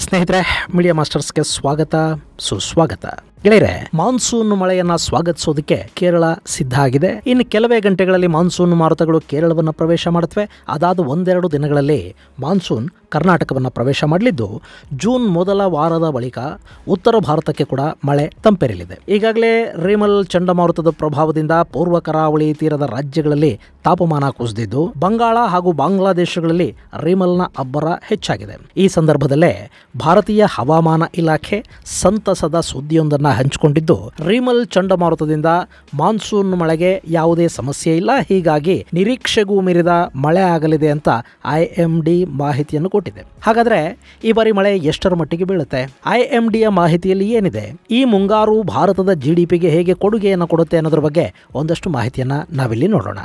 ಸ್ನೇಹಿತರೆ ಮೀಡಿಯಾ ಮಾಸ್ಟರ್ಸ್ಗೆ ಸ್ವಾಗತ ಸುಸ್ವಾಗತ ಗೆಳೆಯರೆ ಮಾನ್ಸೂನ್ ಮಳೆಯನ್ನ ಸ್ವಾಗತಿಸೋದಕ್ಕೆ ಕೇರಳ ಸಿದ್ಧ ಆಗಿದೆ ಇನ್ನು ಕೆಲವೇ ಗಂಟೆಗಳಲ್ಲಿ ಮಾನ್ಸೂನ್ ಮಾರುತಗಳು ಕೇರಳವನ್ನು ಪ್ರವೇಶ ಮಾಡುತ್ತವೆ ಅದಾದ ಒಂದೆರಡು ದಿನಗಳಲ್ಲಿ ಮಾನ್ಸೂನ್ ಕರ್ನಾಟಕವನ್ನು ಪ್ರವೇಶ ಮಾಡಲಿದ್ದು ಜೂನ್ ಮೊದಲ ವಾರದ ಬಳಿಕ ಉತ್ತರ ಭಾರತಕ್ಕೆ ಕೂಡ ಮಳೆ ತಂಪೆರಲಿದೆ ಈಗಾಗಲೇ ರೀಮಲ್ ಚಂಡಮಾರುತದ ಪ್ರಭಾವದಿಂದ ಪೂರ್ವ ಕರಾವಳಿ ತೀರದ ರಾಜ್ಯಗಳಲ್ಲಿ ತಾಪಮಾನ ಕುಸಿದಿದ್ದು ಬಂಗಾಳ ಹಾಗೂ ಬಾಂಗ್ಲಾದೇಶಗಳಲ್ಲಿ ರೀಮಲ್ನ ಅಬ್ಬರ ಹೆಚ್ಚಾಗಿದೆ ಈ ಸಂದರ್ಭದಲ್ಲೇ ಭಾರತೀಯ ಹವಾಮಾನ ಇಲಾಖೆ ಸಂತಸದ ಸುದ್ದಿಯೊಂದನ್ನು ಹಂಚಿಕೊಂಡಿದ್ದು ರೀಮಲ್ ಚಂಡಮಾರುತದಿಂದ ಮಾನ್ಸೂನ್ ಮಳೆಗೆ ಯಾವುದೇ ಸಮಸ್ಯೆ ಇಲ್ಲ ಹೀಗಾಗಿ ನಿರೀಕ್ಷೆಗೂ ಮೀರಿದ ಮಳೆ ಆಗಲಿದೆ ಅಂತ ಐಎಂಡಿ ಮಾಹಿತಿಯನ್ನು ಕೊಟ್ಟಿದೆ ಹಾಗಾದ್ರೆ ಈ ಬಾರಿ ಮಳೆ ಎಷ್ಟರ ಮಟ್ಟಿಗೆ ಬೀಳುತ್ತೆ ಐಎಂಡಿಯ ಮಾಹಿತಿಯಲ್ಲಿ ಏನಿದೆ ಈ ಮುಂಗಾರು ಭಾರತದ ಜಿಡಿಪಿಗೆ ಹೇಗೆ ಕೊಡುಗೆಯನ್ನು ಕೊಡುತ್ತೆ ಅನ್ನೋದ್ರ ಬಗ್ಗೆ ಒಂದಷ್ಟು ಮಾಹಿತಿಯನ್ನ ನಾವಿಲ್ಲಿ ನೋಡೋಣ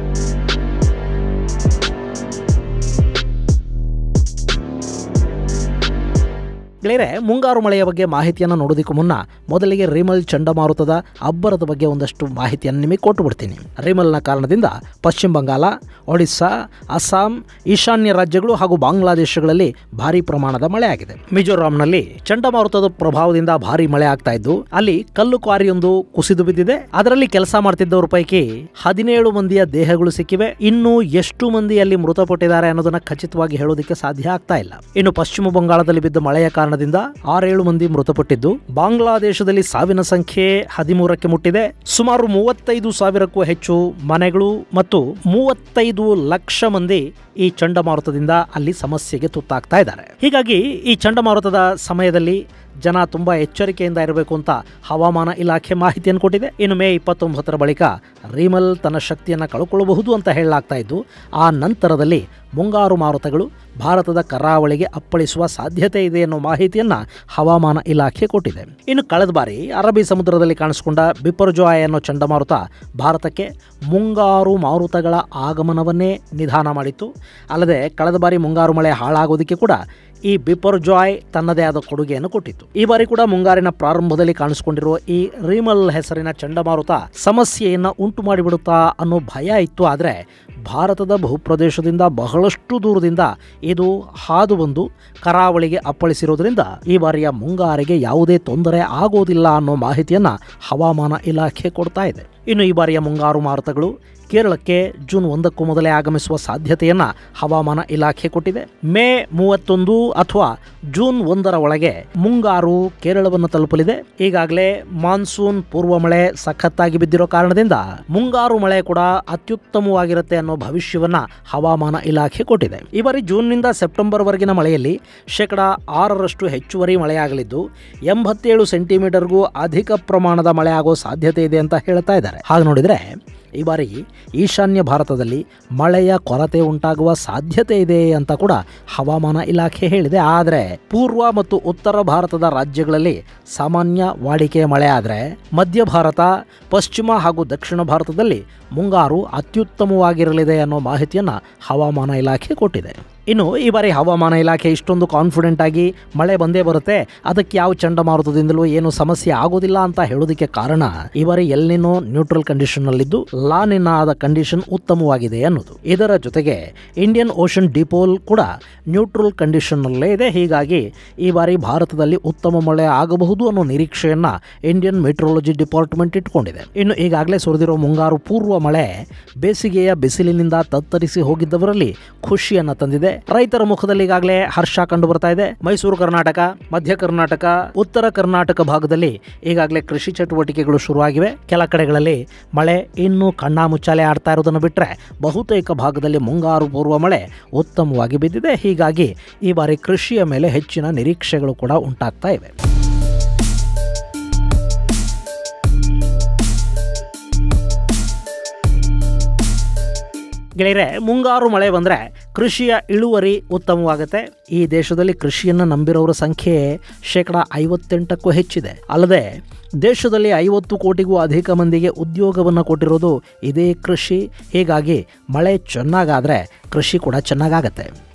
ಗೆಳೆಯರೆ ಮುಂಗಾರು ಮಳೆಯ ಬಗ್ಗೆ ಮಾಹಿತಿಯನ್ನು ನೋಡೋದಕ್ಕೂ ಮುನ್ನ ಮೊದಲಿಗೆ ರಿಮಲ್ ಚಂಡಮಾರುತದ ಅಬ್ಬರದ ಬಗ್ಗೆ ಒಂದಷ್ಟು ಮಾಹಿತಿಯನ್ನು ನಿಮಗೆ ಕೊಟ್ಟು ಬಿಡ್ತೀನಿ ರಿಮಲ್ನ ಕಾರಣದಿಂದ ಪಶ್ಚಿಮ ಬಂಗಾಳ ಒಡಿಸ್ಸಾ ಅಸ್ಸಾಂ ಈಶಾನ್ಯ ರಾಜ್ಯಗಳು ಹಾಗೂ ಬಾಂಗ್ಲಾದೇಶಗಳಲ್ಲಿ ಭಾರಿ ಪ್ರಮಾಣದ ಮಳೆ ಆಗಿದೆ ಮಿಜೋರಾಂನಲ್ಲಿ ಚಂಡಮಾರುತದ ಪ್ರಭಾವದಿಂದ ಭಾರಿ ಮಳೆ ಆಗ್ತಾ ಇದ್ದು ಅಲ್ಲಿ ಕಲ್ಲು ಕ್ವಾರಿಯೊಂದು ಕುಸಿದು ಬಿದ್ದಿದೆ ಅದರಲ್ಲಿ ಕೆಲಸ ಮಾಡ್ತಿದ್ದವರ ಪೈಕಿ ಹದಿನೇಳು ಮಂದಿಯ ದೇಹಗಳು ಸಿಕ್ಕಿವೆ ಇನ್ನು ಎಷ್ಟು ಮಂದಿ ಅಲ್ಲಿ ಮೃತಪಟ್ಟಿದ್ದಾರೆ ಅನ್ನೋದನ್ನ ಖಚಿತವಾಗಿ ಹೇಳೋದಕ್ಕೆ ಸಾಧ್ಯ ಆಗ್ತಾ ಇಲ್ಲ ಇನ್ನು ಪಶ್ಚಿಮ ಬಂಗಾಳದಲ್ಲಿ ಬಿದ್ದ ಮಳೆಯ ಕಾರಣದಿಂದ ಆರೇಳು ಮಂದಿ ಮೃತಪಟ್ಟಿದ್ದು ಬಾಂಗ್ಲಾದೇಶದಲ್ಲಿ ಸಾವಿನ ಸಂಖ್ಯೆ ಹದಿಮೂರಕ್ಕೆ ಮುಟ್ಟಿದೆ ಸುಮಾರು ಮೂವತ್ತೈದು ಸಾವಿರಕ್ಕೂ ಹೆಚ್ಚು ಮನೆಗಳು ಮತ್ತು ಮೂವತ್ತೈದು ಲಕ್ಷ ಮಂದಿ ಈ ಚಂಡಮಾರುತದಿಂದ ಅಲ್ಲಿ ಸಮಸ್ಯೆಗೆ ತುತ್ತಾಗ್ತಾ ಇದ್ದಾರೆ ಹೀಗಾಗಿ ಈ ಚಂಡಮಾರುತದ ಸಮಯದಲ್ಲಿ ಜನ ತುಂಬಾ ಎಚ್ಚರಿಕೆಯಿಂದ ಇರಬೇಕು ಅಂತ ಹವಾಮಾನ ಇಲಾಖೆ ಮಾಹಿತಿಯನ್ನು ಕೊಟ್ಟಿದೆ ಇನ್ನು ಮೇ ಇಪ್ಪತ್ತೊಂಬತ್ತರ ಬಳಿಕ ರೀಮಲ್ ತನ್ನ ಶಕ್ತಿಯನ್ನು ಕಳ್ಕೊಳ್ಳಬಹುದು ಅಂತ ಹೇಳಲಾಗ್ತಾ ಇದ್ದು ಆ ನಂತರದಲ್ಲಿ ಮುಂಗಾರು ಮಾರುತಗಳು ಭಾರತದ ಕರಾವಳಿಗೆ ಅಪ್ಪಳಿಸುವ ಸಾಧ್ಯತೆ ಇದೆ ಅನ್ನೋ ಮಾಹಿತಿಯನ್ನ ಹವಾಮಾನ ಇಲಾಖೆ ಕೊಟ್ಟಿದೆ ಇನ್ನು ಕಳೆದ ಬಾರಿ ಅರಬ್ಬಿ ಸಮುದ್ರದಲ್ಲಿ ಕಾಣಿಸಿಕೊಂಡ ಬಿಪರ್ಜಾಯ್ ಅನ್ನೋ ಚಂಡಮಾರುತ ಭಾರತಕ್ಕೆ ಮುಂಗಾರು ಮಾರುತಗಳ ಆಗಮನವನ್ನೇ ನಿಧಾನ ಮಾಡಿತ್ತು ಅಲ್ಲದೆ ಕಳೆದ ಬಾರಿ ಮುಂಗಾರು ಮಳೆ ಹಾಳಾಗೋದಕ್ಕೆ ಕೂಡ ಈ ಬಿಪರ್ಜಾಯ್ ತನ್ನದೇ ಆದ ಕೊಡುಗೆಯನ್ನು ಕೊಟ್ಟಿತ್ತು ಈ ಬಾರಿ ಕೂಡ ಮುಂಗಾರಿನ ಪ್ರಾರಂಭದಲ್ಲಿ ಕಾಣಿಸಿಕೊಂಡಿರುವ ಈ ರೀಮಲ್ ಹೆಸರಿನ ಚಂಡಮಾರುತ ಸಮಸ್ಯೆಯನ್ನು ಉಂಟು ಮಾಡಿಬಿಡುತ್ತಾ ಅನ್ನೋ ಭಯ ಇತ್ತು ಆದರೆ ಭಾರತದ ಭೂಪ್ರದೇಶದಿಂದ ಬಹಳಷ್ಟು ದೂರದಿಂದ ಇದು ಹಾದು ಬಂದು ಕರಾವಳಿಗೆ ಅಪ್ಪಳಿಸಿರೋದ್ರಿಂದ ಈ ಬಾರಿಯ ಮುಂಗಾರಿಗೆ ಯಾವುದೇ ತೊಂದರೆ ಆಗೋದಿಲ್ಲ ಅನ್ನೋ ಮಾಹಿತಿಯನ್ನ ಹವಾಮಾನ ಇಲಾಖೆ ಕೊಡ್ತಾ ಇದೆ ಇನ್ನು ಈ ಬಾರಿಯ ಮುಂಗಾರು ಮಾರುತಗಳು ಕೇರಳಕ್ಕೆ ಜೂನ್ ಒಂದಕ್ಕೂ ಮೊದಲೇ ಆಗಮಿಸುವ ಸಾಧ್ಯತೆಯನ್ನ ಹವಾಮಾನ ಇಲಾಖೆ ಕೊಟ್ಟಿದೆ ಮೇ ಮೂವತ್ತೊಂದು ಅಥವಾ ಜೂನ್ ಒಂದರ ಒಳಗೆ ಮುಂಗಾರು ಕೇರಳವನ್ನು ತಲುಪಲಿದೆ ಈಗಾಗಲೇ ಮಾನ್ಸೂನ್ ಪೂರ್ವ ಮಳೆ ಸಖತ್ತಾಗಿ ಬಿದ್ದಿರೋ ಕಾರಣದಿಂದ ಮುಂಗಾರು ಮಳೆ ಕೂಡ ಅತ್ಯುತ್ತಮವಾಗಿರುತ್ತೆ ಅನ್ನೋ ಭವಿಷ್ಯವನ್ನ ಹವಾಮಾನ ಇಲಾಖೆ ಕೊಟ್ಟಿದೆ ಈ ಬಾರಿ ಜೂನ್ನಿಂದ ಸೆಪ್ಟೆಂಬರ್ ವರೆಗಿನ ಮಳೆಯಲ್ಲಿ ಶೇಕಡ ಆರರಷ್ಟು ಹೆಚ್ಚುವರಿ ಮಳೆಯಾಗಲಿದ್ದು ಎಂಬತ್ತೇಳು ಸೆಂಟಿಮೀಟರ್ಗೂ ಅಧಿಕ ಪ್ರಮಾಣದ ಮಳೆ ಆಗೋ ಸಾಧ್ಯತೆ ಇದೆ ಅಂತ ಹೇಳ್ತಾ ಇದ್ದಾರೆ ಹಾಗೆ ನೋಡಿದ್ರೆ ಈ ಬಾರಿ ಈಶಾನ್ಯ ಭಾರತದಲ್ಲಿ ಮಳೆಯ ಕೊರತೆ ಉಂಟಾಗುವ ಸಾಧ್ಯತೆ ಇದೆ ಅಂತ ಕೂಡ ಹವಾಮಾನ ಇಲಾಖೆ ಹೇಳಿದೆ ಆದರೆ ಪೂರ್ವ ಮತ್ತು ಉತ್ತರ ಭಾರತದ ರಾಜ್ಯಗಳಲ್ಲಿ ಸಾಮಾನ್ಯ ವಾಡಿಕೆಯ ಮಳೆ ಆದರೆ ಮಧ್ಯ ಭಾರತ ಪಶ್ಚಿಮ ಹಾಗೂ ದಕ್ಷಿಣ ಭಾರತದಲ್ಲಿ ಮುಂಗಾರು ಅತ್ಯುತ್ತಮವಾಗಿರಲಿದೆ ಅನ್ನೋ ಮಾಹಿತಿಯನ್ನ ಹವಾಮಾನ ಇಲಾಖೆ ಕೊಟ್ಟಿದೆ ಇನ್ನು ಈ ಬಾರಿ ಹವಾಮಾನ ಇಲಾಖೆ ಇಷ್ಟೊಂದು ಕಾನ್ಫಿಡೆಂಟ್ ಆಗಿ ಮಳೆ ಬಂದೇ ಬರುತ್ತೆ ಅದಕ್ಕೆ ಯಾವ ಚಂಡಮಾರುತದಿಂದಲೂ ಏನು ಸಮಸ್ಯೆ ಆಗೋದಿಲ್ಲ ಅಂತ ಹೇಳೋದಕ್ಕೆ ಕಾರಣ ಈ ಬಾರಿ ಎಲ್ಲಿನೋ ನ್ಯೂಟ್ರಲ್ ಕಂಡೀಷನ್ ನಲ್ಲಿದ್ದು ಲಾನಿನ ಆದ ಕಂಡೀಷನ್ ಉತ್ತಮವಾಗಿದೆ ಅನ್ನೋದು ಇದರ ಜೊತೆಗೆ ಇಂಡಿಯನ್ ಓಷನ್ ಡಿಪೋಲ್ ಕೂಡ ನ್ಯೂಟ್ರಲ್ ಕಂಡೀಷನ್ ನಲ್ಲೇ ಇದೆ ಹೀಗಾಗಿ ಈ ಬಾರಿ ಭಾರತದಲ್ಲಿ ಉತ್ತಮ ಮಳೆ ಆಗಬಹುದು ಅನ್ನೋ ನಿರೀಕ್ಷೆಯನ್ನ ಇಂಡಿಯನ್ ಮೆಟ್ರೋಲಜಿ ಡಿಪಾರ್ಟ್ಮೆಂಟ್ ಇಟ್ಕೊಂಡಿದೆ ಇನ್ನು ಈಗಾಗಲೇ ಸುರಿದಿರೋ ಮುಂಗಾರು ಪೂರ್ವ ಮಳೆ ಬೇಸಿಗೆಯ ಬಿಸಿಲಿನಿಂದ ತತ್ತರಿಸಿ ಹೋಗಿದ್ದವರಲ್ಲಿ ಖುಷಿಯನ್ನ ತಂದಿದೆ ರೈತರ ಮುಖದಲ್ಲಿ ಈಗಾಗಲೇ ಹರ್ಷ ಕಂಡು ಬರ್ತಾ ಇದೆ ಮೈಸೂರು ಕರ್ನಾಟಕ ಮಧ್ಯ ಕರ್ನಾಟಕ ಉತ್ತರ ಕರ್ನಾಟಕ ಭಾಗದಲ್ಲಿ ಈಗಾಗಲೇ ಕೃಷಿ ಚಟುವಟಿಕೆಗಳು ಶುರುವಾಗಿವೆ ಕೆಲ ಕಡೆಗಳಲ್ಲಿ ಮಳೆ ಇನ್ನೂ ಕಣ್ಣಾಮುಚ್ಚಾಲೆ ಆಡ್ತಾ ಇರೋದನ್ನು ಬಿಟ್ಟರೆ ಬಹುತೇಕ ಭಾಗದಲ್ಲಿ ಮುಂಗಾರು ಪೂರ್ವ ಮಳೆ ಉತ್ತಮವಾಗಿ ಬಿದ್ದಿದೆ ಹೀಗಾಗಿ ಈ ಬಾರಿ ಕೃಷಿಯ ಮೇಲೆ ಹೆಚ್ಚಿನ ನಿರೀಕ್ಷೆಗಳು ಕೂಡ ಉಂಟಾಗ್ತಾ ಇವೆ ಗೆಳೆಯರೆ ಮುಂಗಾರು ಮಳೆ ಬಂದರೆ ಕೃಷಿಯ ಇಳುವರಿ ಉತ್ತಮವಾಗುತ್ತೆ ಈ ದೇಶದಲ್ಲಿ ಕೃಷಿಯನ್ನು ನಂಬಿರೋರ ಸಂಖ್ಯೆ ಶೇಕಡ ಐವತ್ತೆಂಟಕ್ಕೂ ಹೆಚ್ಚಿದೆ ಅಲ್ಲದೆ ದೇಶದಲ್ಲಿ ಐವತ್ತು ಕೋಟಿಗೂ ಅಧಿಕ ಮಂದಿಗೆ ಉದ್ಯೋಗವನ್ನು ಕೊಟ್ಟಿರೋದು ಇದೇ ಕೃಷಿ ಹೀಗಾಗಿ ಮಳೆ ಚೆನ್ನಾಗಾದರೆ ಕೃಷಿ ಕೂಡ ಚೆನ್ನಾಗಾಗತ್ತೆ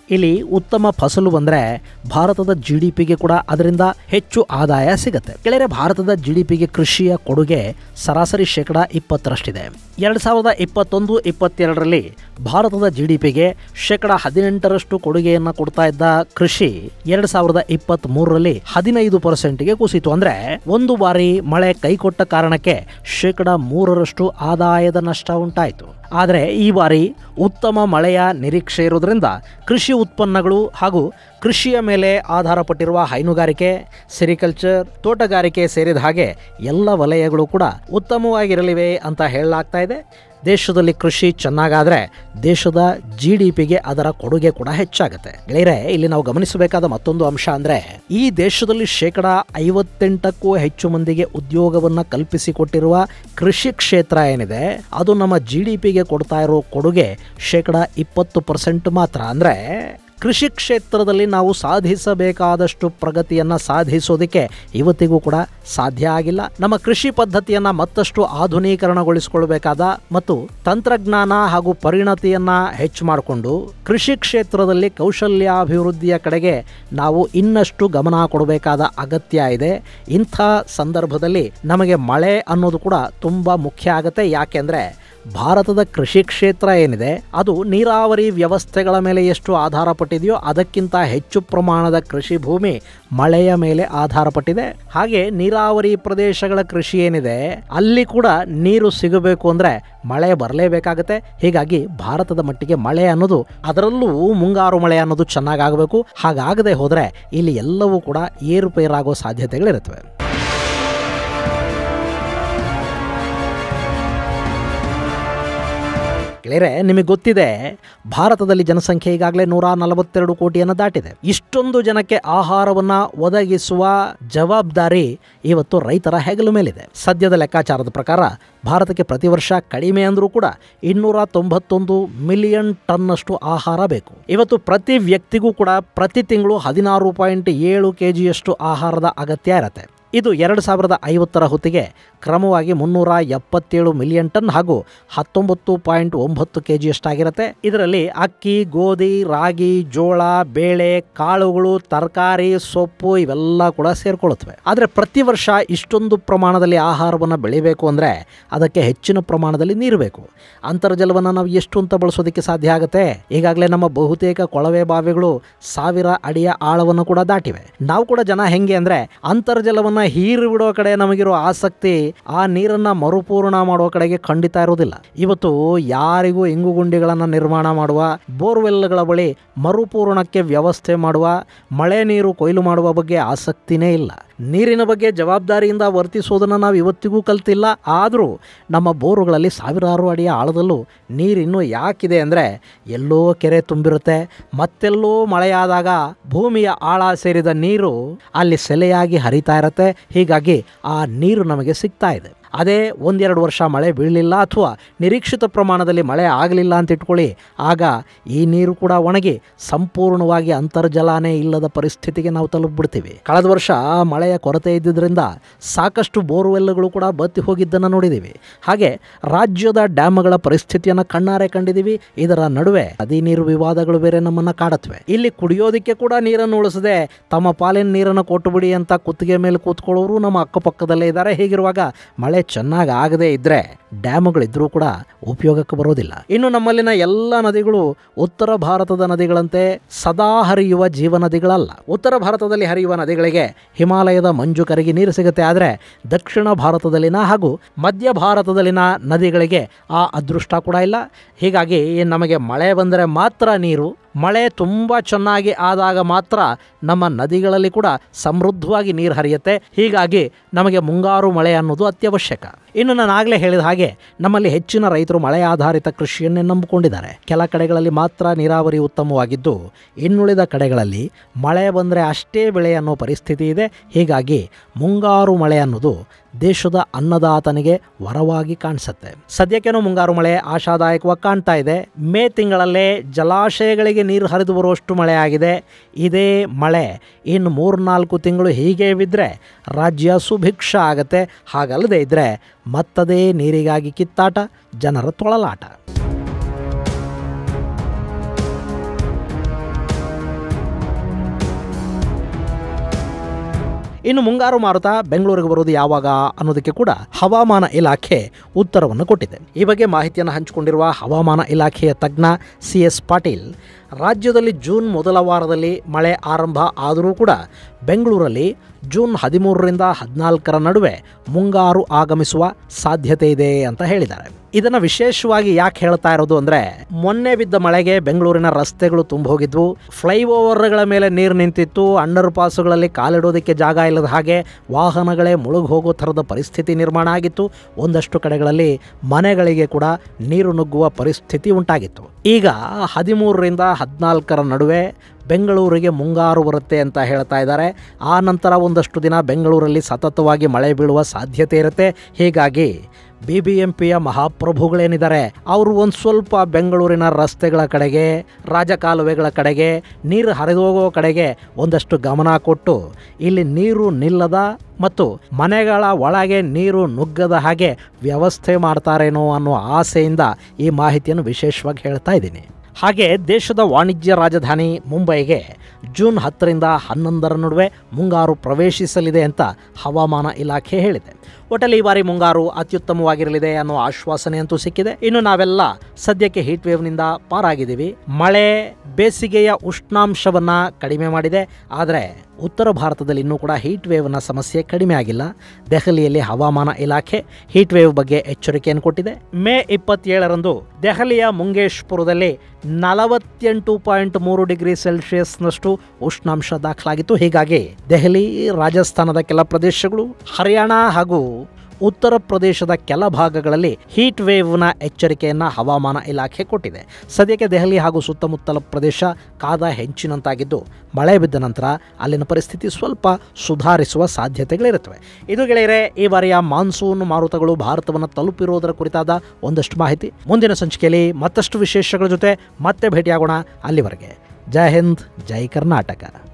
ಇಲ್ಲಿ ಉತ್ತಮ ಫಸಲು ಬಂದರೆ ಭಾರತದ ಜಿ ಡಿ ಪಿಗೆ ಕೂಡ ಅದರಿಂದ ಹೆಚ್ಚು ಆದಾಯ ಸಿಗುತ್ತೆ ಕೆಳಗೆ ಭಾರತದ ಜಿ ಡಿ ಪಿಗೆ ಕೃಷಿಯ ಕೊಡುಗೆ ಸರಾಸರಿ ಶೇಕಡ ಇಪ್ಪತ್ತರಷ್ಟಿದೆ ಎರಡು ಸಾವಿರದ ಇಪ್ಪತ್ತೊಂದು ಇಪ್ಪತ್ತೆರಡರಲ್ಲಿ ಭಾರತದ ಜಿ ಡಿ ಪಿಗೆ ಶೇಕಡ ಹದಿನೆಂಟರಷ್ಟು ಕೊಡುಗೆಯನ್ನು ಕೊಡ್ತಾ ಇದ್ದ ಕೃಷಿ ಎರಡು ಸಾವಿರದ ಇಪ್ಪತ್ತ್ ಮೂರರಲ್ಲಿ ಹದಿನೈದು ಪರ್ಸೆಂಟ್ಗೆ ಕುಸಿತು ಅಂದ್ರೆ ಒಂದು ಬಾರಿ ಮಳೆ ಕೈಕೊಟ್ಟ ಕಾರಣಕ್ಕೆ ಶೇಕಡ ಮೂರರಷ್ಟು ಆದಾಯದ ನಷ್ಟ ಉಂಟಾಯಿತು ಆದರೆ ಈ ಬಾರಿ ಉತ್ತಮ ಮಳೆಯ ನಿರೀಕ್ಷೆ ಇರೋದ್ರಿಂದ ಕೃಷಿ ಉತ್ಪನ್ನಗಳು ಹಾಗೂ ಕೃಷಿಯ ಮೇಲೆ ಆಧಾರಪಟ್ಟಿರುವ ಹೈನುಗಾರಿಕೆ ಸೆರಿಕಲ್ಚರ್ ತೋಟಗಾರಿಕೆ ಸೇರಿದ ಹಾಗೆ ಎಲ್ಲ ವಲಯಗಳು ಕೂಡ ಉತ್ತಮವಾಗಿರಲಿವೆ ಅಂತ ಹೇಳಲಾಗ್ತಾ ಇದೆ ದೇಶದಲ್ಲಿ ಕೃಷಿ ಚೆನ್ನಾಗಾದರೆ ದೇಶದ ಜಿ ಡಿ ಪಿಗೆ ಅದರ ಕೊಡುಗೆ ಕೂಡ ಹೆಚ್ಚಾಗುತ್ತೆ ಗೆಳೆಯರೆ ಇಲ್ಲಿ ನಾವು ಗಮನಿಸಬೇಕಾದ ಮತ್ತೊಂದು ಅಂಶ ಅಂದ್ರೆ ಈ ದೇಶದಲ್ಲಿ ಶೇಕಡ ಐವತ್ತೆಂಟಕ್ಕೂ ಹೆಚ್ಚು ಮಂದಿಗೆ ಉದ್ಯೋಗವನ್ನ ಕಲ್ಪಿಸಿಕೊಟ್ಟಿರುವ ಕೃಷಿ ಕ್ಷೇತ್ರ ಏನಿದೆ ಅದು ನಮ್ಮ ಜಿ ಡಿ ಪಿಗೆ ಕೊಡ್ತಾ ಇರೋ ಕೊಡುಗೆ ಶೇಕಡ ಇಪ್ಪತ್ತು ಪರ್ಸೆಂಟ್ ಮಾತ್ರ ಅಂದ್ರೆ ಕೃಷಿ ಕ್ಷೇತ್ರದಲ್ಲಿ ನಾವು ಸಾಧಿಸಬೇಕಾದಷ್ಟು ಪ್ರಗತಿಯನ್ನು ಸಾಧಿಸೋದಕ್ಕೆ ಇವತ್ತಿಗೂ ಕೂಡ ಸಾಧ್ಯ ಆಗಿಲ್ಲ ನಮ್ಮ ಕೃಷಿ ಪದ್ಧತಿಯನ್ನು ಮತ್ತಷ್ಟು ಆಧುನೀಕರಣಗೊಳಿಸಿಕೊಳ್ಬೇಕಾದ ಮತ್ತು ತಂತ್ರಜ್ಞಾನ ಹಾಗೂ ಪರಿಣತಿಯನ್ನು ಹೆಚ್ಚು ಮಾಡಿಕೊಂಡು ಕೃಷಿ ಕ್ಷೇತ್ರದಲ್ಲಿ ಕೌಶಲ್ಯಾಭಿವೃದ್ಧಿಯ ಕಡೆಗೆ ನಾವು ಇನ್ನಷ್ಟು ಗಮನ ಕೊಡಬೇಕಾದ ಅಗತ್ಯ ಇದೆ ಇಂಥ ಸಂದರ್ಭದಲ್ಲಿ ನಮಗೆ ಮಳೆ ಅನ್ನೋದು ಕೂಡ ತುಂಬ ಮುಖ್ಯ ಆಗುತ್ತೆ ಯಾಕೆಂದರೆ ಭಾರತದ ಕೃಷಿ ಕ್ಷೇತ್ರ ಏನಿದೆ ಅದು ನೀರಾವರಿ ವ್ಯವಸ್ಥೆಗಳ ಮೇಲೆ ಎಷ್ಟು ಆಧಾರ ಪಟ್ಟಿದೆಯೋ ಅದಕ್ಕಿಂತ ಹೆಚ್ಚು ಪ್ರಮಾಣದ ಕೃಷಿ ಭೂಮಿ ಮಳೆಯ ಮೇಲೆ ಆಧಾರ ಪಟ್ಟಿದೆ ಹಾಗೆ ನೀರಾವರಿ ಪ್ರದೇಶಗಳ ಕೃಷಿ ಏನಿದೆ ಅಲ್ಲಿ ಕೂಡ ನೀರು ಸಿಗಬೇಕು ಅಂದರೆ ಮಳೆ ಬರಲೇಬೇಕಾಗತ್ತೆ ಹೀಗಾಗಿ ಭಾರತದ ಮಟ್ಟಿಗೆ ಮಳೆ ಅನ್ನೋದು ಅದರಲ್ಲೂ ಮುಂಗಾರು ಮಳೆ ಅನ್ನೋದು ಚೆನ್ನಾಗಾಗಬೇಕು ಹಾಗಾಗದೆ ಹೋದರೆ ಇಲ್ಲಿ ಎಲ್ಲವೂ ಕೂಡ ಏರುಪೇರಾಗೋ ಸಾಧ್ಯತೆಗಳಿರುತ್ತವೆ ಗೆಳೆಯರೆ ನಿಮಗೆ ಗೊತ್ತಿದೆ ಭಾರತದಲ್ಲಿ ಜನಸಂಖ್ಯೆ ಈಗಾಗಲೇ ನೂರ ನಲವತ್ತೆರಡು ಕೋಟಿಯನ್ನು ದಾಟಿದೆ ಇಷ್ಟೊಂದು ಜನಕ್ಕೆ ಆಹಾರವನ್ನ ಒದಗಿಸುವ ಜವಾಬ್ದಾರಿ ಇವತ್ತು ರೈತರ ಹೆಗಲು ಮೇಲಿದೆ ಸದ್ಯದ ಲೆಕ್ಕಾಚಾರದ ಪ್ರಕಾರ ಭಾರತಕ್ಕೆ ಪ್ರತಿ ವರ್ಷ ಕಡಿಮೆ ಅಂದರೂ ಕೂಡ ಇನ್ನೂರ ತೊಂಬತ್ತೊಂದು ಮಿಲಿಯನ್ ಟನ್ನಷ್ಟು ಆಹಾರ ಬೇಕು ಇವತ್ತು ಪ್ರತಿ ವ್ಯಕ್ತಿಗೂ ಕೂಡ ಪ್ರತಿ ತಿಂಗಳು ಹದಿನಾರು ಪಾಯಿಂಟ್ ಏಳು ಕೆ ಜಿಯಷ್ಟು ಆಹಾರದ ಅಗತ್ಯ ಇರುತ್ತೆ ಇದು ಎರಡು ಸಾವಿರದ ಐವತ್ತರ ಹೊತ್ತಿಗೆ ಕ್ರಮವಾಗಿ ಮುನ್ನೂರ ಎಪ್ಪತ್ತೇಳು ಮಿಲಿಯನ್ ಟನ್ ಹಾಗೂ ಹತ್ತೊಂಬತ್ತು ಪಾಯಿಂಟ್ ಒಂಬತ್ತು ಕೆ ಜಿಯಷ್ಟಾಗಿರುತ್ತೆ ಇದರಲ್ಲಿ ಅಕ್ಕಿ ಗೋಧಿ ರಾಗಿ ಜೋಳ ಬೇಳೆ ಕಾಳುಗಳು ತರಕಾರಿ ಸೊಪ್ಪು ಇವೆಲ್ಲ ಕೂಡ ಸೇರ್ಕೊಳ್ಳುತ್ತವೆ ಆದರೆ ಪ್ರತಿ ವರ್ಷ ಇಷ್ಟೊಂದು ಪ್ರಮಾಣದಲ್ಲಿ ಆಹಾರವನ್ನು ಬೆಳಿಬೇಕು ಅಂದರೆ ಅದಕ್ಕೆ ಹೆಚ್ಚಿನ ಪ್ರಮಾಣದಲ್ಲಿ ನೀರು ಬೇಕು ಅಂತರ್ಜಲವನ್ನು ನಾವು ಎಷ್ಟು ಅಂತ ಬಳಸೋದಕ್ಕೆ ಸಾಧ್ಯ ಆಗುತ್ತೆ ಈಗಾಗಲೇ ನಮ್ಮ ಬಹುತೇಕ ಕೊಳವೆ ಬಾವಿಗಳು ಸಾವಿರ ಅಡಿಯ ಆಳವನ್ನು ಕೂಡ ದಾಟಿವೆ ನಾವು ಕೂಡ ಜನ ಹೆಂಗೆ ಅಂದರೆ ಅಂತರ್ಜಲವನ್ನು ಹೀರಿ ಬಿಡೋ ಕಡೆ ನಮಗಿರೋ ಆಸಕ್ತಿ ಆ ನೀರನ್ನ ಮರುಪೂರ್ಣ ಮಾಡುವ ಕಡೆಗೆ ಖಂಡಿತ ಇರೋದಿಲ್ಲ ಇವತ್ತು ಯಾರಿಗೂ ಇಂಗು ಗುಂಡಿಗಳನ್ನು ನಿರ್ಮಾಣ ಮಾಡುವ ಬೋರ್ವೆಲ್ಗಳ ಬಳಿ ಮರುಪೂರಣಕ್ಕೆ ವ್ಯವಸ್ಥೆ ಮಾಡುವ ಮಳೆ ನೀರು ಕೊಯ್ಲು ಮಾಡುವ ಬಗ್ಗೆ ಆಸಕ್ತಿನೇ ಇಲ್ಲ ನೀರಿನ ಬಗ್ಗೆ ಜವಾಬ್ದಾರಿಯಿಂದ ವರ್ತಿಸೋದನ್ನು ನಾವು ಇವತ್ತಿಗೂ ಕಲ್ತಿಲ್ಲ ಆದರೂ ನಮ್ಮ ಬೋರುಗಳಲ್ಲಿ ಸಾವಿರಾರು ಅಡಿಯ ಆಳದಲ್ಲೂ ನೀರಿನ್ನೂ ಯಾಕಿದೆ ಅಂದರೆ ಎಲ್ಲೋ ಕೆರೆ ತುಂಬಿರುತ್ತೆ ಮತ್ತೆಲ್ಲೋ ಮಳೆಯಾದಾಗ ಭೂಮಿಯ ಆಳ ಸೇರಿದ ನೀರು ಅಲ್ಲಿ ಸೆಲೆಯಾಗಿ ಹರಿತಾ ಇರುತ್ತೆ ಹೀಗಾಗಿ ಆ ನೀರು ನಮಗೆ ಸಿಗ್ತಾ ಇದೆ ಅದೇ ಒಂದೆರಡು ವರ್ಷ ಮಳೆ ಬೀಳಲಿಲ್ಲ ಅಥವಾ ನಿರೀಕ್ಷಿತ ಪ್ರಮಾಣದಲ್ಲಿ ಮಳೆ ಆಗಲಿಲ್ಲ ಅಂತ ಇಟ್ಕೊಳ್ಳಿ ಆಗ ಈ ನೀರು ಕೂಡ ಒಣಗಿ ಸಂಪೂರ್ಣವಾಗಿ ಅಂತರ್ಜಲನೇ ಇಲ್ಲದ ಪರಿಸ್ಥಿತಿಗೆ ನಾವು ತಲುಪಿಬಿಡ್ತೀವಿ ಕಳೆದ ವರ್ಷ ಮಳೆಯ ಕೊರತೆ ಇದ್ದಿದ್ದರಿಂದ ಸಾಕಷ್ಟು ಬೋರ್ವೆಲ್ಗಳು ಕೂಡ ಬತ್ತಿ ಹೋಗಿದ್ದನ್ನು ನೋಡಿದ್ದೀವಿ ಹಾಗೆ ರಾಜ್ಯದ ಡ್ಯಾಮ್ಗಳ ಪರಿಸ್ಥಿತಿಯನ್ನು ಕಣ್ಣಾರೆ ಕಂಡಿದ್ದೀವಿ ಇದರ ನಡುವೆ ನದಿ ನೀರು ವಿವಾದಗಳು ಬೇರೆ ನಮ್ಮನ್ನು ಕಾಡತ್ವೆ ಇಲ್ಲಿ ಕುಡಿಯೋದಕ್ಕೆ ಕೂಡ ನೀರನ್ನು ಉಳಿಸದೆ ತಮ್ಮ ಪಾಲಿನ ನೀರನ್ನು ಕೊಟ್ಟು ಬಿಡಿ ಅಂತ ಕುತ್ತಿಗೆ ಮೇಲೆ ಕೂತ್ಕೊಳ್ಳೋರು ನಮ್ಮ ಅಕ್ಕಪಕ್ಕದಲ್ಲೇ ಇದ್ದಾರೆ ಹೀಗಿರುವಾಗ ಮಳೆ ಚೆನ್ನಾಗಿ ಆಗದೇ ಇದ್ದರೆ ಡ್ಯಾಮ್ಗಳಿದ್ರೂ ಕೂಡ ಉಪಯೋಗಕ್ಕೆ ಬರೋದಿಲ್ಲ ಇನ್ನು ನಮ್ಮಲ್ಲಿನ ಎಲ್ಲ ನದಿಗಳು ಉತ್ತರ ಭಾರತದ ನದಿಗಳಂತೆ ಸದಾ ಹರಿಯುವ ಜೀವ ನದಿಗಳಲ್ಲ ಉತ್ತರ ಭಾರತದಲ್ಲಿ ಹರಿಯುವ ನದಿಗಳಿಗೆ ಹಿಮಾಲಯದ ಮಂಜು ಕರಗಿ ನೀರು ಸಿಗುತ್ತೆ ಆದರೆ ದಕ್ಷಿಣ ಭಾರತದಲ್ಲಿನ ಹಾಗೂ ಮಧ್ಯ ಭಾರತದಲ್ಲಿನ ನದಿಗಳಿಗೆ ಆ ಅದೃಷ್ಟ ಕೂಡ ಇಲ್ಲ ಹೀಗಾಗಿ ನಮಗೆ ಮಳೆ ಬಂದರೆ ಮಾತ್ರ ನೀರು ಮಳೆ ತುಂಬ ಚೆನ್ನಾಗಿ ಆದಾಗ ಮಾತ್ರ ನಮ್ಮ ನದಿಗಳಲ್ಲಿ ಕೂಡ ಸಮೃದ್ಧವಾಗಿ ನೀರು ಹರಿಯುತ್ತೆ ಹೀಗಾಗಿ ನಮಗೆ ಮುಂಗಾರು ಮಳೆ ಅನ್ನೋದು ಅತ್ಯವಶ್ಯಕ ಇನ್ನು ನಾನು ಆಗಲೇ ಹೇಳಿದ ಹಾಗೆ ನಮ್ಮಲ್ಲಿ ಹೆಚ್ಚಿನ ರೈತರು ಮಳೆ ಆಧಾರಿತ ಕೃಷಿಯನ್ನೇ ನಂಬಿಕೊಂಡಿದ್ದಾರೆ ಕೆಲ ಕಡೆಗಳಲ್ಲಿ ಮಾತ್ರ ನೀರಾವರಿ ಉತ್ತಮವಾಗಿದ್ದು ಇನ್ನುಳಿದ ಕಡೆಗಳಲ್ಲಿ ಮಳೆ ಬಂದರೆ ಅಷ್ಟೇ ಬೆಳೆ ಅನ್ನೋ ಪರಿಸ್ಥಿತಿ ಇದೆ ಹೀಗಾಗಿ ಮುಂಗಾರು ಮಳೆ ಅನ್ನೋದು ದೇಶದ ಅನ್ನದಾತನಿಗೆ ವರವಾಗಿ ಕಾಣಿಸುತ್ತೆ ಸದ್ಯಕ್ಕೇನೋ ಮುಂಗಾರು ಮಳೆ ಆಶಾದಾಯಕವಾಗಿ ಕಾಣ್ತಾ ಇದೆ ಮೇ ತಿಂಗಳಲ್ಲೇ ಜಲಾಶಯಗಳಿಗೆ ನೀರು ಹರಿದು ಬರುವಷ್ಟು ಮಳೆ ಆಗಿದೆ ಇದೇ ಮಳೆ ಇನ್ನು ಮೂರ್ನಾಲ್ಕು ತಿಂಗಳು ಹೀಗೆ ಬಿದ್ದರೆ ರಾಜ್ಯ ಸುಭಿಕ್ಷ ಆಗತ್ತೆ ಹಾಗಲ್ಲದೆ ಇದ್ದರೆ ಮತ್ತದೇ ನೀರಿಗಾಗಿ ಕಿತ್ತಾಟ ಜನರ ತೊಳಲಾಟ ಇನ್ನು ಮುಂಗಾರು ಮಾರುತ ಬೆಂಗಳೂರಿಗೆ ಬರುವುದು ಯಾವಾಗ ಅನ್ನೋದಕ್ಕೆ ಕೂಡ ಹವಾಮಾನ ಇಲಾಖೆ ಉತ್ತರವನ್ನು ಕೊಟ್ಟಿದೆ ಈ ಬಗ್ಗೆ ಮಾಹಿತಿಯನ್ನು ಹಂಚಿಕೊಂಡಿರುವ ಹವಾಮಾನ ಇಲಾಖೆಯ ತಜ್ಞ ಸಿ ಎಸ್ ಪಾಟೀಲ್ ರಾಜ್ಯದಲ್ಲಿ ಜೂನ್ ಮೊದಲ ವಾರದಲ್ಲಿ ಮಳೆ ಆರಂಭ ಆದರೂ ಕೂಡ ಬೆಂಗಳೂರಲ್ಲಿ ಜೂನ್ ಹದಿಮೂರರಿಂದ ಹದಿನಾಲ್ಕರ ನಡುವೆ ಮುಂಗಾರು ಆಗಮಿಸುವ ಸಾಧ್ಯತೆ ಇದೆ ಅಂತ ಹೇಳಿದ್ದಾರೆ ಇದನ್ನ ವಿಶೇಷವಾಗಿ ಯಾಕೆ ಹೇಳ್ತಾ ಇರೋದು ಅಂದ್ರೆ ಮೊನ್ನೆ ಬಿದ್ದ ಮಳೆಗೆ ಬೆಂಗಳೂರಿನ ರಸ್ತೆಗಳು ತುಂಬ ಹೋಗಿದ್ವು ಫ್ಲೈಓವರ್ಗಳ ಮೇಲೆ ನೀರು ನಿಂತಿತ್ತು ಅಂಡರ್ ಪಾಸುಗಳಲ್ಲಿ ಕಾಲಿಡೋದಕ್ಕೆ ಜಾಗ ಇಲ್ಲದ ಹಾಗೆ ವಾಹನಗಳೇ ಮುಳುಗಿ ಹೋಗೋ ಥರದ ಪರಿಸ್ಥಿತಿ ನಿರ್ಮಾಣ ಆಗಿತ್ತು ಒಂದಷ್ಟು ಕಡೆಗಳಲ್ಲಿ ಮನೆಗಳಿಗೆ ಕೂಡ ನೀರು ನುಗ್ಗುವ ಪರಿಸ್ಥಿತಿ ಉಂಟಾಗಿತ್ತು ಈಗ ಹದಿಮೂರರಿಂದ ಹದಿನಾಲ್ಕರ ನಡುವೆ ಬೆಂಗಳೂರಿಗೆ ಮುಂಗಾರು ಬರುತ್ತೆ ಅಂತ ಹೇಳ್ತಾ ಇದ್ದಾರೆ ಆ ನಂತರ ಒಂದಷ್ಟು ದಿನ ಬೆಂಗಳೂರಲ್ಲಿ ಸತತವಾಗಿ ಮಳೆ ಬೀಳುವ ಸಾಧ್ಯತೆ ಇರುತ್ತೆ ಹೀಗಾಗಿ ಬಿ ಬಿ ಎಂ ಪಿಯ ಮಹಾಪ್ರಭುಗಳೇನಿದ್ದಾರೆ ಅವರು ಒಂದು ಸ್ವಲ್ಪ ಬೆಂಗಳೂರಿನ ರಸ್ತೆಗಳ ಕಡೆಗೆ ರಾಜಕಾಲುವೆಗಳ ಕಡೆಗೆ ನೀರು ಹರಿದೋಗೋ ಕಡೆಗೆ ಒಂದಷ್ಟು ಗಮನ ಕೊಟ್ಟು ಇಲ್ಲಿ ನೀರು ನಿಲ್ಲದ ಮತ್ತು ಮನೆಗಳ ಒಳಗೆ ನೀರು ನುಗ್ಗದ ಹಾಗೆ ವ್ಯವಸ್ಥೆ ಮಾಡ್ತಾರೇನೋ ಅನ್ನೋ ಆಸೆಯಿಂದ ಈ ಮಾಹಿತಿಯನ್ನು ವಿಶೇಷವಾಗಿ ಹೇಳ್ತಾ ಇದ್ದೀನಿ ಹಾಗೆ ದೇಶದ ವಾಣಿಜ್ಯ ರಾಜಧಾನಿ ಮುಂಬೈಗೆ ಜೂನ್ ಹತ್ತರಿಂದ ಹನ್ನೊಂದರ ನಡುವೆ ಮುಂಗಾರು ಪ್ರವೇಶಿಸಲಿದೆ ಅಂತ ಹವಾಮಾನ ಇಲಾಖೆ ಹೇಳಿದೆ ಒಟ್ಟಲ್ಲಿ ಈ ಬಾರಿ ಮುಂಗಾರು ಅತ್ಯುತ್ತಮವಾಗಿರಲಿದೆ ಅನ್ನೋ ಆಶ್ವಾಸನೆ ಅಂತೂ ಸಿಕ್ಕಿದೆ ಇನ್ನು ನಾವೆಲ್ಲ ಸದ್ಯಕ್ಕೆ ಹೀಟ್ ವೇವ್ನಿಂದ ಪಾರಾಗಿದ್ದೀವಿ ಮಳೆ ಬೇಸಿಗೆಯ ಉಷ್ಣಾಂಶವನ್ನು ಕಡಿಮೆ ಮಾಡಿದೆ ಆದರೆ ಉತ್ತರ ಭಾರತದಲ್ಲಿ ಇನ್ನೂ ಕೂಡ ಹೀಟ್ ವೇವ್ನ ಸಮಸ್ಯೆ ಕಡಿಮೆ ಆಗಿಲ್ಲ ದೆಹಲಿಯಲ್ಲಿ ಹವಾಮಾನ ಇಲಾಖೆ ಹೀಟ್ ವೇವ್ ಬಗ್ಗೆ ಎಚ್ಚರಿಕೆಯನ್ನು ಕೊಟ್ಟಿದೆ ಮೇ ಇಪ್ಪತ್ತೇಳರಂದು ದೆಹಲಿಯ ಮುಂಗೇಶ್ಪುರದಲ್ಲಿ ನಲವತ್ತೆಂಟು ಪಾಯಿಂಟ್ ಮೂರು ಡಿಗ್ರಿ ಸೆಲ್ಸಿಯಸ್ನಷ್ಟು ಉಷ್ಣಾಂಶ ದಾಖಲಾಗಿತ್ತು ಹೀಗಾಗಿ ದೆಹಲಿ ರಾಜಸ್ಥಾನದ ಕೆಲ ಪ್ರದೇಶಗಳು ಹರಿಯಾಣ ಹಾಗೂ ಉತ್ತರ ಪ್ರದೇಶದ ಕೆಲ ಭಾಗಗಳಲ್ಲಿ ಹೀಟ್ ವೇವ್ನ ಎಚ್ಚರಿಕೆಯನ್ನು ಹವಾಮಾನ ಇಲಾಖೆ ಕೊಟ್ಟಿದೆ ಸದ್ಯಕ್ಕೆ ದೆಹಲಿ ಹಾಗೂ ಸುತ್ತಮುತ್ತಲ ಪ್ರದೇಶ ಕಾದ ಹೆಂಚಿನಂತಾಗಿದ್ದು ಮಳೆ ಬಿದ್ದ ನಂತರ ಅಲ್ಲಿನ ಪರಿಸ್ಥಿತಿ ಸ್ವಲ್ಪ ಸುಧಾರಿಸುವ ಸಾಧ್ಯತೆಗಳಿರುತ್ತವೆ ಇದು ಗೆಳೆಯರೆ ಈ ಬಾರಿಯ ಮಾನ್ಸೂನ್ ಮಾರುತಗಳು ಭಾರತವನ್ನು ತಲುಪಿರುವುದರ ಕುರಿತಾದ ಒಂದಷ್ಟು ಮಾಹಿತಿ ಮುಂದಿನ ಸಂಚಿಕೆಯಲ್ಲಿ ಮತ್ತಷ್ಟು ವಿಶೇಷಗಳ ಜೊತೆ ಮತ್ತೆ ಭೇಟಿಯಾಗೋಣ ಅಲ್ಲಿವರೆಗೆ ಜೈ ಹಿಂದ್ ಜೈ ಕರ್ನಾಟಕ